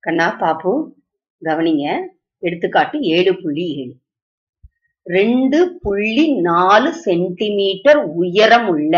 கண்ணா பாப்பு கவனிங்க எடுத்துக்காட்டு ஏழு புள்ளி ஏழு ரெண்டு புள்ளி நாலு சென்டிமீட்டர் உயரம் உள்ள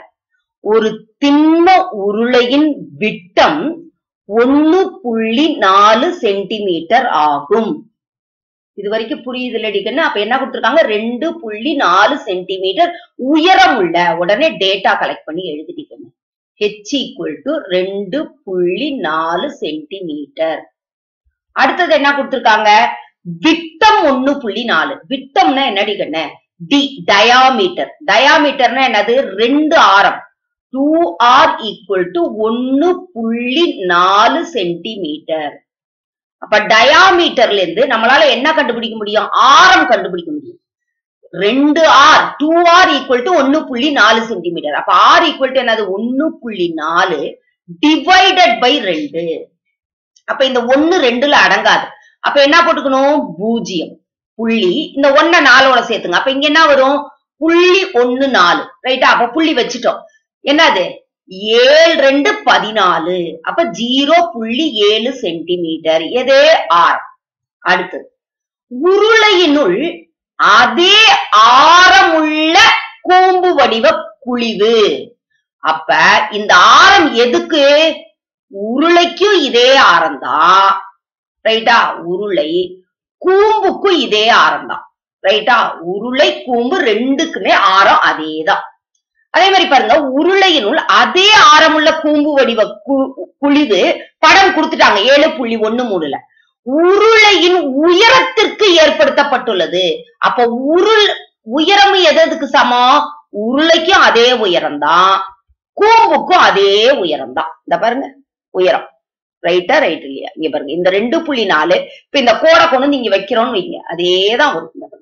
ஒரு திண்ம உருளையின் விட்டம் ஒன்னு புள்ளி நாலு சென்டிமீட்டர் ஆகும் இது வரைக்கும் புரியுது இல்லடிக்கன்னு அப்ப என்ன கொடுத்திருக்காங்க ரெண்டு புள்ளி நாலு சென்டிமீட்டர் உயரம் உள்ள உடனே டேட்டா கலெக்ட் பண்ணி எழுதிக்கணும் ஹெச் ஈக்குவல் டு ரெண்டு புள்ளி நாலு சென்டிமீட்டர் அடுத்தது என்ன கொடுத்திருக்காங்க விட்டம் ஒண்ணு புள்ளி நாலு விட்டம்னா என்னடி கண்ணு டி டயாமீட்டர் டயாமீட்டர்னா என்னது ரெண்டு ஆரம் டூ ஆர் ஈக்குவல் டு ஒன்னு புள்ளி நாலு சென்டிமீட்டர் அப்ப டயாமீட்டர்ல இருந்து நம்மளால என்ன கண்டுபிடிக்க முடியும் ஆரம் கண்டுபிடிக்க முடியும் ரெண்டு R two R equal to ஒன்னு புள்ளி நாலு சென்டிமீட்டர் அப்ப ஆர் ஈக்குவல் டு என்னது ஒன்னு புள்ளி நாலு டிவைடட் பை ரெண்டு அப்ப இந்த ஒன்னு ரெண்டுல அடங்காது அப்ப என்ன போட்டுக்கணும் பூஜ்ஜியம் புள்ளி இந்த ஒன்ன நாலோட சேர்த்துங்க அப்ப இங்க என்ன வரும் புள்ளி ஒன்னு நாலு ரைட்டா அப்ப புள்ளி வச்சுட்டோம் என்னது ஏழு ரெண்டு பதினாலு அப்ப ஜீரோ புள்ளி ஏழு சென்டிமீட்டர் எது ஆர் அடுத்தது உருளையினுள் அதே ஆரமுள்ள கூம்பு வடிவ குழிவு அப்ப இந்த ஆரம் எதுக்கு உருளைக்கும் இதே ஆரம் தான் ரைட்டா உருளை கூம்புக்கும் இதே ஆரம் தான் ரைட்டா உருளை கூம்பு ரெண்டுக்குமே ஆரம் அதேதான் அதே மாதிரி பாருங்க உருளையினுள் அதே ஆரமுள்ள கூம்பு வடிவ கு- குழிவு படம் கொடுத்துட்டாங்க ஏழு புள்ளி ஒண்ணு மூணுல உருளையின் உயரத்திற்கு ஏற்படுத்தப்பட்டுள்ளது அப்ப உருள் உயரம் எதுக்கு சமம் உருளைக்கும் அதே உயரம் தான் கூம்புக்கும் அதே உயரம் தான் இந்த பாருங்க உயரம் ரைட்டா ரைட் இல்லையா இங்க பாருங்க இந்த ரெண்டு புள்ளி நாலு இப்ப இந்த கோடை கொண்டு வந்து இங்க வைக்கிறோம்னு வைங்க அதேதான் வரும் இந்த பாருங்க.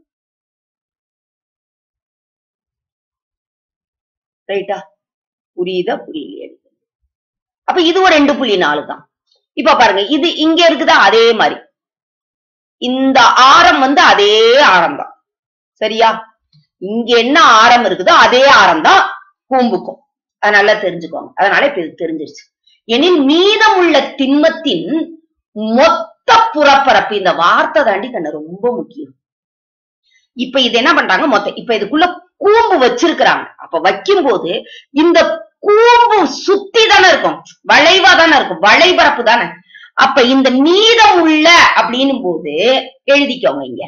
ரைட்டா புரியுதா புரியலையா அப்ப இதுவும் ரெண்டு புள்ளி நாலு தான் இப்ப பாருங்க இது இங்க இருக்குதா அதே மாதிரி இந்த ஆரம் வந்து அதே ஆரம் தான் சரியா இங்க என்ன ஆரம் இருக்குதோ அதே ஆரம் தான் கூம்புக்கும் அது நல்லா தெரிஞ்சுக்கோங்க அதனால இப்ப இது தெரிஞ்சிருச்சு எனில் மீதமுள்ள திண்மத்தின் மொத்த புறப்பரப்பு இந்த வார்த்தை தாண்டி கண்ணு ரொம்ப முக்கியம் இப்ப இது என்ன பண்றாங்க மொத்த இப்ப இதுக்குள்ள கூம்பு வச்சிருக்கிறாங்க அப்ப வைக்கும்போது இந்த கூம்பு சுத்தி தானே இருக்கும் வளைவா தானே இருக்கும் வளைபரப்பு தானே அப்ப இந்த மீதம் உள்ள அப்படின்னும் போது எழுதிக்கோங்க இங்க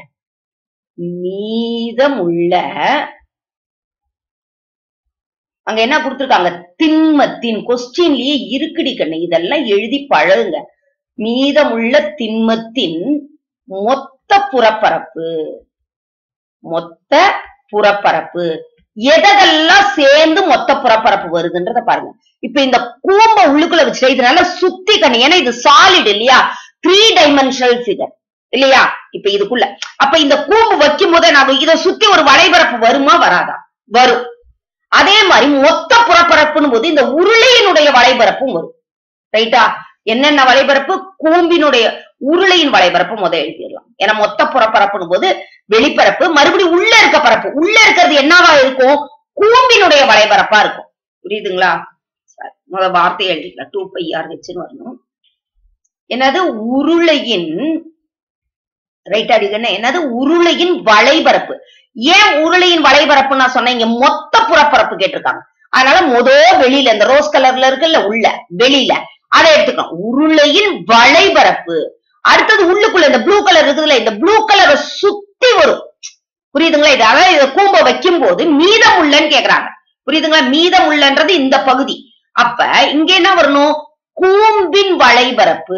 மீதமுள்ள அங்க என்ன கொடுத்திருக்காங்க திண்மத்தின் கொஸ்டின்லயே இருக்குடி கண்ணு இதெல்லாம் எழுதி பழகுங்க மீதமுள்ள திண்மத்தின் மொத்த புறப்பரப்பு மொத்த புறப்பரப்பு எதெல்லாம் சேர்ந்து மொத்த புறப்பரப்பு வருதுன்றத பாருங்க இப்ப இந்த கூம்ப உள்ளுக்குள்ள வச்சுட்டு இதனால சுத்தி கண்ணு ஏன்னா இது சாலிட் இல்லையா த்ரீ டைமென்ஷனல் ஃபிகர் இல்லையா இப்ப இதுக்குள்ள அப்ப இந்த கூம்பு வைக்கும் போதே நான் இதை சுத்தி ஒரு வளைபரப்பு வருமா வராதா வரும் அதே மாதிரி மொத்த புறப்பரப்புன்னு போது இந்த உருளையினுடைய வளைபரப்பும் வரும் ரைட்டா என்னென்ன வளைபரப்பு கூம்பினுடைய உருளையின் வளைபரப்பு முத எழுதிடலாம் ஏன்னா மொத்த புறப்பரப்புன்னு போது வெளிப்பரப்பு மறுபடியும் உள்ள இருக்க பரப்பு உள்ள இருக்கிறது என்னவா இருக்கும் கூம்பினுடைய வளைபரப்பா இருக்கும் புரியுதுங்களா சரி, முத வார்த்தையை எழுதிக்கலாம் டூ பை ஆர் வச்சுன்னு வரணும் என்னது உருளையின் ரைட் அடிக்கணும் என்னது உருளையின் வளைபரப்பு ஏன் உருளையின் வளைபரப்பு நான் சொன்னேன் இங்க மொத்த புறப்பரப்பு கேட்டிருக்காங்க அதனால மொத வெளியில இந்த ரோஸ் கலர்ல இருக்குல்ல உள்ள வெளியில அதை எடுத்துக்கணும் உருளையின் வளைபரப்பு அடுத்தது உள்ளுக்குள்ள இந்த ப்ளூ கலர் இருக்குதுல்ல இந்த ப்ளூ கலரை சுத்தி வரும் புரியுதுங்களா இது அதாவது இதை கூம்ப வைக்கும் போது மீதம் உள்ளன்னு கேக்குறாங்க புரியுதுங்களா மீதம் உள்ளன்றது இந்த பகுதி அப்ப இங்க என்ன வரணும் கூம்பின் வளைபரப்பு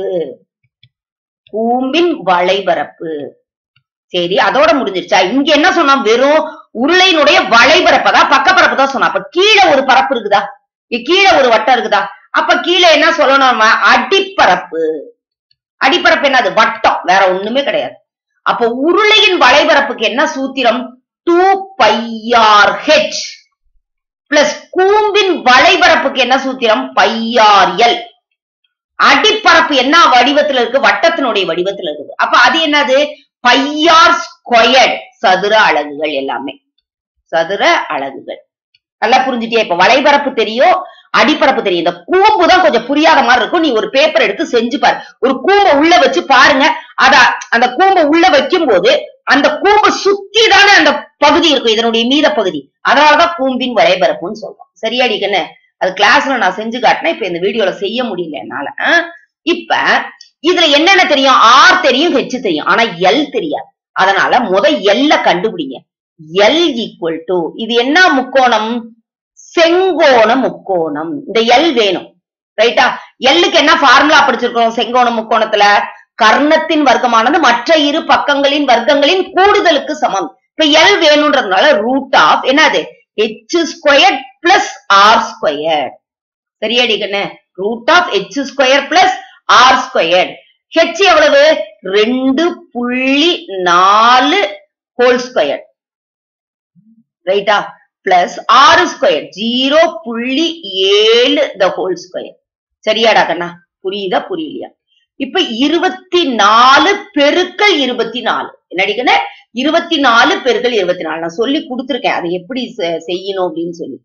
கூம்பின் வளைபரப்பு சரி அதோட முடிஞ்சிருச்சா இங்க என்ன சொன்னா வெறும் உருளையினுடைய வளைபரப்பு தான் பக்கப்பரப்பு தான் சொன்னா அப்ப கீழே ஒரு பரப்பு இருக்குதா இங்க கீழே ஒரு வட்டம் இருக்குதா அப்ப கீழே என்ன சொல்லணும் நம்ம? அடிப்பரப்பு அடிப்பரப்பு என்னது வட்டம் வேற ஒண்ணுமே கிடையாது அப்ப உருளையின் வளைபரப்புக்கு என்ன சூத்திரம் டூ பையார் ஹெச் பிளஸ் கூம்பின் வளைபரப்புக்கு என்ன சூத்திரம் பையார் எல் அடிப்பரப்பு என்ன வடிவத்துல இருக்கு வட்டத்தினுடைய வடிவத்துல இருக்குது அப்ப அது என்னது பையார் ஸ்கொயர்ட் சதுர அலகுகள் எல்லாமே சதுர அலகுகள் நல்லா புரிஞ்சுட்டியா இப்ப வலைபரப்பு தெரியும் அடிப்பரப்பு தெரியும் இந்த கூம்பு தான் கொஞ்சம் புரியாத மாதிரி இருக்கும் நீ ஒரு பேப்பர் எடுத்து செஞ்சு பாரு ஒரு கூம்பை உள்ள வச்சு பாருங்க அத அந்த கூம்பை உள்ள வைக்கும் போது அந்த கூம்பு சுத்தி தானே அந்த பகுதி இருக்கும் இதனுடைய மீத பகுதி அதனாலதான் கூம்பின் வலைபரப்புன்னு சொல்றோம் சரியாடி கண்ணு அது கிளாஸ்ல நான் செஞ்சு காட்டினேன் இப்ப இந்த வீடியோல செய்ய முடியல என்னால ஆ? இப்ப இதுல என்னென்ன தெரியும் ஆர் தெரியும் ஹெச் தெரியும் ஆனா எல் தெரியாது அதனால முத எல்ல கண்டுபிடிங்க எல் ஈக்குவல் டு இது என்ன முக்கோணம் செங்கோண முக்கோணம் இந்த எல் வேணும் ரைட்டா எல்லுக்கு என்ன ஃபார்முலா படிச்சிருக்கோம் செங்கோண முக்கோணத்துல கர்ணத்தின் வர்க்கமானது மற்ற இரு பக்கங்களின் வர்க்கங்களின் கூடுதலுக்கு சமம் இப்ப எல் வேணும்ன்றதுனால ரூட் ஆஃப் என்னது H square plus R square சரியாடி கண்ணு root of H square plus R square H எவ்வளவு ரெண்டு புள்ளி நாலு ஹோல் ஸ்கொயர் ரைட்டா பிளஸ் ஆறு ஸ்கொயர் ஜீரோ புள்ளி ஏழு த ஹோல் ஸ்கொயர் சரியாடா கண்ணா புரியுதா புரியலையா இப்ப இருபத்தி நாலு பெருக்கல் இருபத்தி நாலு என்னடிக்கண்ண இருபத்தி நாலு பெருக்கல் இருபத்தி நாலு நான் சொல்லி கொடுத்துருக்கேன் அதை எப்படி செ- செய்யணும் அப்படின்னு சொல்லி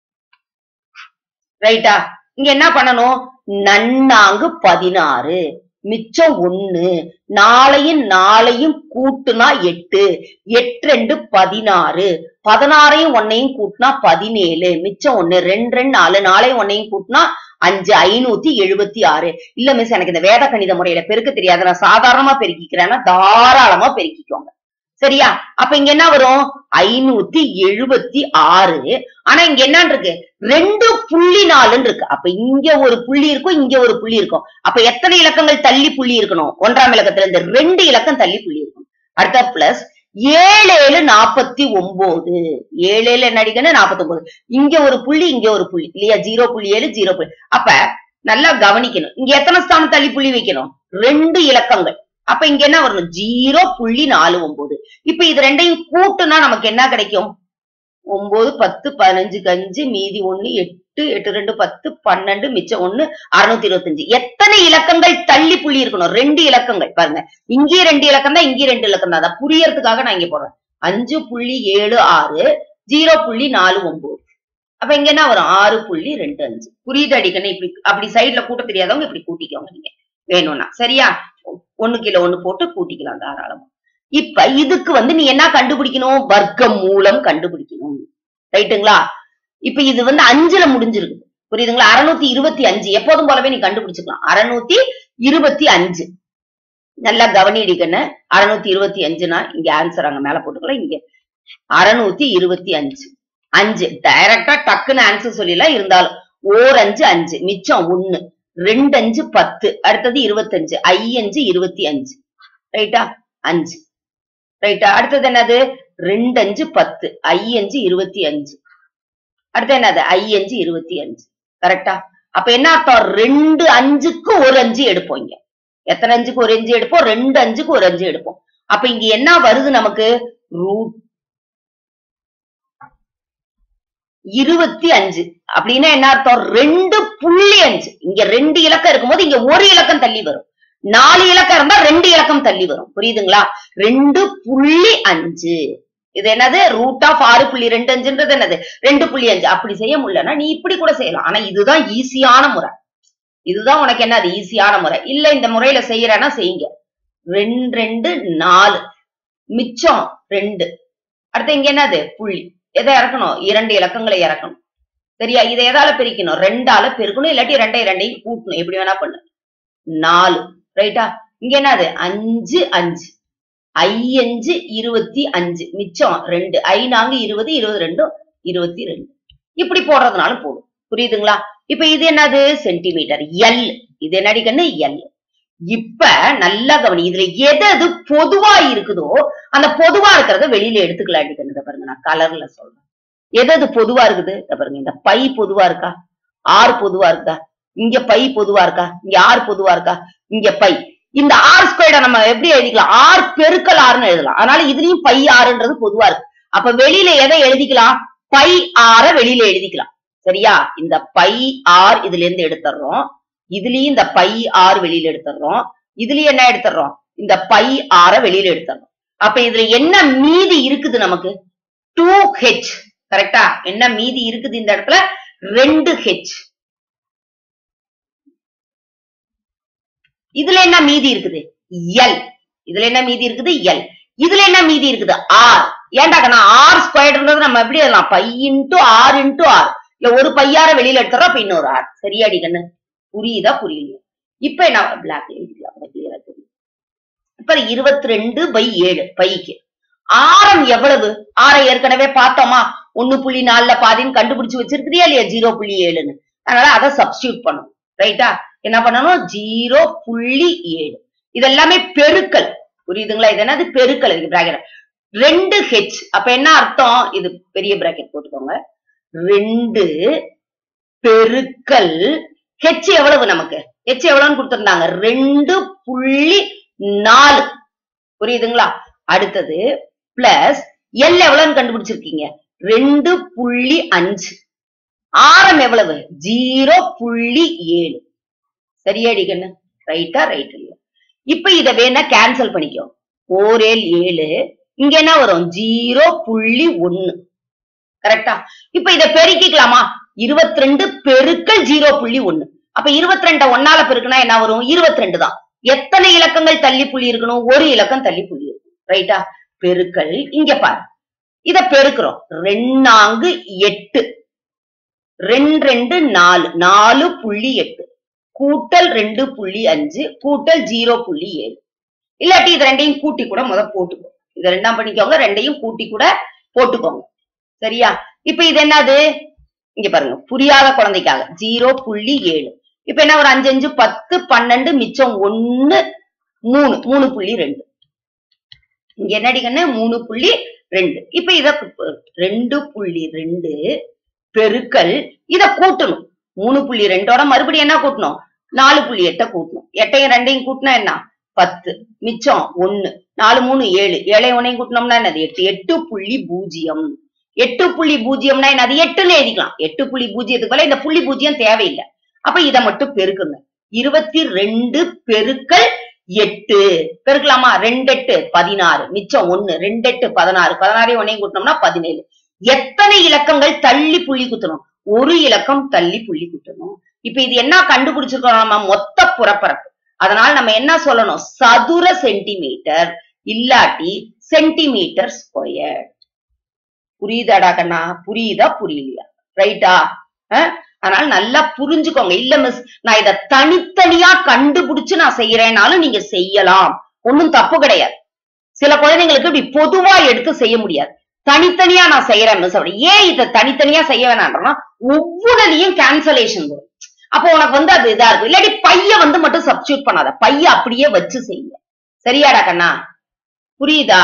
ரைட்டா இங்க என்ன பண்ணணும் நன்னாங்கு பதினாறு மிச்சம் ஒண்ணு நாளையும் நாளையும் கூட்டுனா எட்டு எட்டு ரெண்டு பதினாறு பதினாறையும் ஒன்னையும் கூட்டினா பதினேழு மிச்சம் ஒண்ணு ரெண்டு ரெண்டு நாலு நாளையும் ஒன்னையும் கூட்டினா அஞ்சு ஐநூத்தி எழுபத்தி ஆறு இல்ல மிஸ் எனக்கு இந்த வேத கணித முறையில பெருக்க தெரியாது நான் சாதாரணமா பெருக்கிக்கிறேன்னா தாராளமா பெருக்கிக்கோங்க சரியா அப்ப இங்க என்ன வரும் ஐநூத்தி எழுபத்தி ஆறு ஆனா இங்க என்னன்னு இருக்கு ரெண்டு புள்ளி நாலுன்னு இருக்கு அப்ப இங்க ஒரு புள்ளி இருக்கும் இங்க ஒரு புள்ளி இருக்கும் அப்ப எத்தனை இலக்கங்கள் தள்ளி புள்ளி இருக்கணும் ஒன்றாம் இலக்கத்துல இருந்து ரெண்டு இலக்கம் தள்ளி புள்ளி இருக்கும் அடுத்த பிளஸ் ஏழு ஏழு நாற்பத்தி ஒன்பது ஏழு ஏழு என்ன அடிக்கணும் நாற்பத்தி ஒன்பது இங்க ஒரு புள்ளி இங்க ஒரு புள்ளி இல்லையா ஜீரோ புள்ளி ஏழு ஜீரோ புள்ளி அப்ப நல்லா கவனிக்கணும் இங்க எத்தனை ஸ்தானம் தள்ளி புள்ளி வைக்கணும் ரெண்டு இலக்கங்கள் அப்ப இங்க என்ன வரணும் ஜீரோ புள்ளி நாலு ஒன்பது இப்ப இது ரெண்டையும் கூட்டுனா நமக்கு என்ன கிடைக்கும் ஒன்பது பத்து பதினஞ்சுக்கு அஞ்சு மீதி ஒண்ணு எட்டு எட்டு ரெண்டு பத்து பன்னெண்டு மிச்சம் ஒண்ணு அறுநூத்தி இருபத்தஞ்சு எத்தனை இலக்கங்கள் தள்ளி புள்ளி இருக்கணும் ரெண்டு இலக்கங்கள் பாருங்க இங்கேயும் ரெண்டு இலக்கம் தான் இங்கேயும் ரெண்டு இலக்கம் தான் அதை புரியறதுக்காக நான் இங்க போடுறேன் அஞ்சு புள்ளி ஏழு ஆறு ஜீரோ புள்ளி நாலு ஒன்பது அப்ப இங்க என்ன வரும் ஆறு புள்ளி ரெண்டு அஞ்சு புரியுது அடிக்கணும் இப்படி அப்படி சைடுல கூட்ட தெரியாதவங்க இப்படி கூட்டிக்கோங்க நீங்க வேணும்னா சரியா ஒண்ணு கிலோ ஒண்ணு போட்டு கூட்டிக்கலாம் தாராளமா இப்ப இதுக்கு வந்து நீ என்ன கண்டுபிடிக்கணும் வர்க்க மூலம் கண்டுபிடிக்கணும் ரைட்டுங்களா இப்ப இது வந்து அஞ்சுல முடிஞ்சிருக்கு புரியுதுங்களா அறுநூத்தி இருபத்தி அஞ்சு எப்போதும் போலவே நீ கண்டுபிடிச்சுக்கலாம் அறுநூத்தி இருபத்தி அஞ்சு நல்லா கவனிடிக்கன்னு அறுநூத்தி இருபத்தி அஞ்சுனா இங்க ஆன்சர் அங்க மேல போட்டுக்கலாம் இங்க அறுநூத்தி இருபத்தி அஞ்சு அஞ்சு டைரக்டா டக்குன்னு ஆன்சர் சொல்லிடலாம் இருந்தாலும் ஓர் அஞ்சு அஞ்சு மிச்சம் ஒண்ணு ரெண்டு அஞ்சு பத்து அடுத்தது இருபத்தஞ்சு ஐ அஞ்சு இருபத்தி அஞ்சு ரைட்டா அஞ்சு ரைட்டா அடுத்தது என்னது ரெண்டு அஞ்சு பத்து ஐ அஞ்சு இருபத்தி அஞ்சு அடுத்து என்னது ஐ அஞ்சு இருபத்தி அஞ்சு கரெக்டா அப்ப என்ன அர்த்தம் ரெண்டு அஞ்சுக்கு ஒரு அஞ்சு எடுப்போம் இங்க எத்தனை அஞ்சுக்கு ஒரு அஞ்சு எடுப்போம் ரெண்டு அஞ்சுக்கு ஒரு அஞ்சு எடுப்போம் அப்ப இங்க என்ன வருது நமக்கு ரூட் இருபத்தி அஞ்சு அப்படின்னா என்ன அர்த்தம் ரெண்டு புள்ளி அஞ்சு இங்க ரெண்டு இலக்கம் இருக்கும்போது இங்க ஒரு இலக்கம் தள்ளி வரும் நாலு இலக்கம் இருந்தா ரெண்டு இலக்கம் தள்ளி வரும் புரியுதுங்களா ரெண்டு புள்ளி அஞ்சு இது என்னது ரூட் ஆஃப் ஆறு புள்ளி ரெண்டு அஞ்சுன்றது என்னது ரெண்டு புள்ளி அஞ்சு அப்படி செய்ய முடியலன்னா நீ இப்படி கூட செய்யலாம் ஆனா இதுதான் ஈஸியான முறை இதுதான் உனக்கு என்ன அது ஈஸியான முறை இல்ல இந்த முறையில செய்யறேன்னா செய்யுங்க ரெண்டு ரெண்டு நாலு மிச்சம் ரெண்டு அடுத்து இங்க என்னது புள்ளி எதை இறக்கணும் இரண்டு இலக்கங்களை இறக்கணும் சரியா இதை எதால பிரிக்கணும் ரெண்டால பெருக்கணும் இல்லாட்டி ரெண்டை ரெண்டையும் கூட்டணும் எப்படி வேணா பண்ணு நாலு ரைட்டா இங்க என்னது அஞ்சு அஞ்சு ஐ அஞ்சு இருபத்தி அஞ்சு மிச்சம் ரெண்டு ஐ நாங்க இருபது இருபது ரெண்டும் இருபத்தி ரெண்டு இப்படி போடுறதுனால போதும் புரியுதுங்களா இப்ப இது என்னது சென்டிமீட்டர் எல் இது என்னடி கண்ணு எல் இப்ப நல்லா கவனி இதுல எது எது பொதுவா இருக்குதோ அந்த பொதுவா இருக்கிறத வெளியில எடுத்துக்கலாம் இதை பாருங்க நான் கலர்ல சொல்றேன் எது எது பொதுவா இருக்குது இதை பாருங்க இந்த பை பொதுவா இருக்கா ஆறு பொதுவா இருக்கா இங்க பை பொதுவா இருக்கா இங்க ஆறு பொதுவா இருக்கா இங்க பை இந்த ஆர் ஸ்கொயர்ட நம்ம எப்படி எழுதிக்கலாம் ஆர் பெருக்கல் ஆறுன்னு எழுதலாம் அதனால இதுலயும் பை ஆறுன்றது பொதுவா இருக்கு அப்ப வெளியில எதை எழுதிக்கலாம் பை ஆற வெளியில எழுதிக்கலாம் சரியா இந்த பை ஆர் இதுல இருந்து எடுத்துடுறோம் இதுலயும் இந்த பை ஆர் வெளியில எடுத்துடுறோம் இதுலயும் என்ன எடுத்துடுறோம் இந்த பை ஆற வெளியில எடுத்துடுறோம் அப்ப இதுல என்ன மீதி இருக்குது நமக்கு டூ ஹெச் கரெக்டா என்ன மீதி இருக்குது இந்த இடத்துல ரெண்டு ஹெச் இதுல என்ன மீதி இருக்குது எல் இதுல என்ன மீதி இருக்குது எல் இதுல என்ன மீதி இருக்குது ஆர் ஏன்டாக்கண்ணா ஆர் ஸ்கொயர்ன்றது நம்ம எப்படி எழுதலாம் pi into R into R இல்ல ஒரு பையார வெளியில எடுத்துறோம் அப்ப இன்னொரு ஆர் சரியாடி கண்ணு புரியுதா புரியலையா இப்ப என்ன பிளாக் எழுதிக்கலாம் கிளியரா தெரியும் இப்ப இருபத்தி ரெண்டு பை ஏழு பைக்கு ஆரம் எவ்வளவு ஆரை ஏற்கனவே பார்த்தோமா ஒண்ணு புள்ளி நாலுல பாதின்னு கண்டுபிடிச்சு வச்சிருக்கிறியா இல்லையா ஜீரோ புள்ளி ஏழுன்னு அதனால அதை சப்ஸ்டியூட் பண்ணணும் ரைட்டா என்ன பண்ணணும் ஜீரோ புள்ளி ஏழு இதெல்லாமே பெருக்கல் புரியுதுங்களா இது என்னது பெருக்கல் இதுக்கு பிராக்கெட் ரெண்டு ஹெச் அப்ப என்ன அர்த்தம் இது பெரிய பிராக்கெட் போட்டுக்கோங்க ரெண்டு பெருக்கல் ஹெச் எவ்வளவு நமக்கு ஹெச் எவ்வளவுன்னு கொடுத்திருந்தாங்க ரெண்டு புள்ளி நாலு புரியுதுங்களா அடுத்தது பிளஸ் எல் எவ்வளவுன்னு கண்டுபிடிச்சிருக்கீங்க ரெண்டு புள்ளி அஞ்சு ஆரம் எவ்வளவு ஜீரோ புள்ளி ஏழு சரியாடி கண்ணு ரைட்டா ரைட் இல்லையா இப்ப இத வேணா கேன்சல் பண்ணிக்கோ ஓரேல் ஏழு இங்க என்ன வரும் ஜீரோ புள்ளி ஒண்ணு கரெக்டா இப்ப இத பெருக்கிக்கலாமா இருபத்தி ரெண்டு பெருக்கல் ஜீரோ புள்ளி ஒண்ணு அப்ப இருபத்தி ரெண்ட ஒன்னால பெருக்குனா என்ன வரும் இருபத்தி ரெண்டு தான் எத்தனை இலக்கங்கள் தள்ளி புள்ளி இருக்கணும் ஒரு இலக்கம் தள்ளி புள்ளி இருக்கும் ரைட்டா பெருக்கல் இங்க பாரு இத பெருக்கிறோம் ரெண்டாங்கு எட்டு ரெண்டு ரெண்டு நாலு நாலு புள்ளி எட்டு கூட்டல் ரெண்டு புள்ளி அஞ்சு கூட்டல் ஜீரோ புள்ளி ஏழு இல்லாட்டி இது ரெண்டையும் கூட்டி கூட முத போட்டுக்கோ இத ரெண்டாம் பண்ணிக்கோங்க ரெண்டையும் கூட்டி கூட போட்டுக்கோங்க சரியா இப்ப இது என்னது இங்க பாருங்க புரியாத குழந்தைக்காக ஜீரோ புள்ளி ஏழு இப்ப என்ன ஒரு அஞ்சு அஞ்சு பத்து பன்னெண்டு மிச்சம் ஒண்ணு மூணு மூணு புள்ளி ரெண்டு இங்க என்னடி கண்ணு மூணு புள்ளி ரெண்டு இப்ப இத ப- ரெண்டு புள்ளி ரெண்டு பெருக்கல் இத கூட்டணும் மூணு புள்ளி ரெண்டோட மறுபடியும் என்ன கூட்டணும் நாலு புள்ளி எட்ட கூட்டணும் எட்டையும் ரெண்டையும் கூட்டினா என்ன பத்து மிச்சம் ஒண்ணு நாலு மூணு ஏழு ஏழையும் ஒன்னையும் கூட்டினோம்னா என்னது எட்டு எட்டு புள்ளி பூஜ்ஜியம் எட்டு புள்ளி பூஜ்ஜியம்னா என்னது எட்டுன்னு எழுதிக்கலாம் எட்டு புள்ளி பூஜ்ஜியத்துக்கு பதிலா இந்த புள்ளி பூஜ்ஜியம் தேவையில்லை அப்ப இத மட்டும் பெருக்குங்க இருபத்தி ரெண்டு பெருக்கல் எட்டு பெருக்கலாமா ரெண்டு எட்டு பதினாறு மிச்சம் ஒண்ணு ரெண்டு எட்டு பதினாறு பதினாறையும் ஒன்னையும் கூட்டினோம்னா பதினேழு எத்தனை இலக்கங்கள் தள்ளி புள்ளி குத்தணும் ஒரு இலக்கம் தள்ளி புள்ளி குத்தணும் இப்ப இது என்ன கண்டுபிடிச்சிருக்கோம் நம்ம மொத்த புறப்பரப்பு அதனால நம்ம என்ன சொல்லணும் சதுர சென்டிமீட்டர் இல்லாட்டி சென்டிமீட்டர் ஸ்கொயர் புரியுதாடா கண்ணா புரியுதா புரியலையா ரைட்டா அதனால நல்லா புரிஞ்சுக்கோங்க இல்ல மிஸ் நான் இத தனித்தனியா கண்டுபிடிச்சு நான் செய்யறேனாலும் நீங்க செய்யலாம் ஒண்ணும் தப்பு கிடையாது சில குழந்தைங்களுக்கு இப்படி பொதுவா எடுத்து செய்ய முடியாது தனித்தனியா நான் செய்யறேன் மிஸ் அப்படி ஏன் இத தனித்தனியா செய்ய வேணாம்னா ஒவ்வொன்றுலயும் கேன்சலேஷன் வரும் அப்போ உனக்கு வந்து அது இதா இருக்கும் இல்லாட்டி பைய வந்து மட்டும் சப்ஸ்டியூட் பண்ணாத பைய அப்படியே வச்சு செய்யுங்க சரியாடா கண்ணா புரியுதா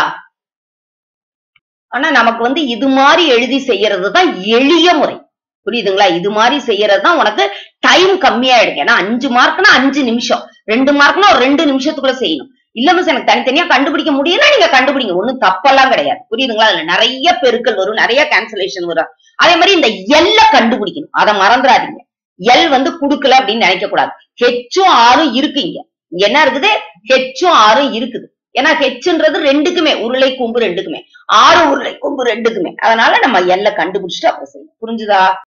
ஆனா நமக்கு வந்து இது மாதிரி எழுதி செய்யறது தான் எளிய முறை புரியுதுங்களா இது மாதிரி செய்யறது தான் உனக்கு டைம் கம்மியா எடுக்கும் ஏன்னா அஞ்சு மார்க்னா அஞ்சு நிமிஷம் ரெண்டு மார்க்னா ஒரு ரெண்டு நிமிஷத்துக்குள்ள செய்யணும் இல்ல மிஸ் எனக்கு தனித்தனியா கண்டுபிடிக்க முடியும்னா நீங்க கண்டுபிடிங்க ஒண்ணும் தப்பெல்லாம் கிடையாது புரியுதுங்களா அதுல நிறைய பெருக்கல் வரும் நிறைய கேன்சலேஷன் வரும் அதே மாதிரி இந்த எல்ல கண்டுபிடிக்கணும் அதை மறந்துடாதீங்க எல் வந்து குடுக்கல அப்படின்னு நினைக்க கூடாது ஹெச்சும் ஆறும் இருக்கு இங்க இங்க என்ன இருக்குது ஹெச்சும் ஆறும் இருக்குது ஏன்னா ஹெச்ன்றது ரெண்டுக்குமே உருளை கொம்பு ரெண்டுக்குமே ஆறு உருளை கொம்பு ரெண்டுக்குமே அதனால நம்ம எல்ல கண்டுபிடிச்சிட்டு அப்புறம் செய்யணும் புரிஞ்சுதா